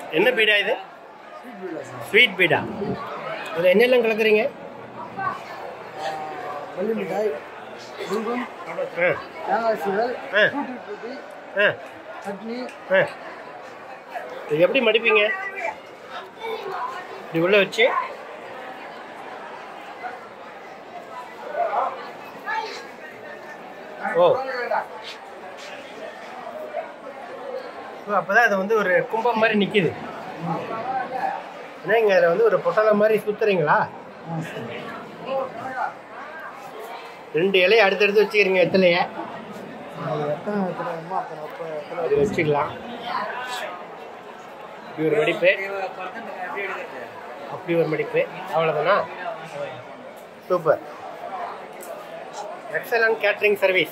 என்ன பீடா இது ஸ்வீட் பீடா இதில் என்னெல்லாம் கலக்குறீங்க வெள்ளி மிட்டாய் குங்குமம் ஆ தேங்காய் சீரல் ஆ. டூட்டி ஃப்ரூட்டி ஆ சட்னி ஆ இது எப்படி மடிப்பீங்க இப்படி உள்ள வச்சு ஓ ஓ அப்போதான் அது வந்து ஒரு கும்பம் மாதிரி நிற்கிது ஏன்னா இங்கே அதில் வந்து ஒரு பொட்டலை மாதிரி சுத்துறீங்களா ரெண்டு இலையை அடுத்தடுத்து வச்சுக்கிறீங்க எத்தலையை அது எத்தனை எத்தனை வேணுமோ அத்தனை அப்போ எத்தனை அது வச்சுக்கலாம் இப்படி ஒரு மடிப்பு அப்படி ஒரு மடிப்பு அவ்வளோதானா சூப்பர் எக்ஸலன்ட் கேட்ரிங் சர்வீஸ்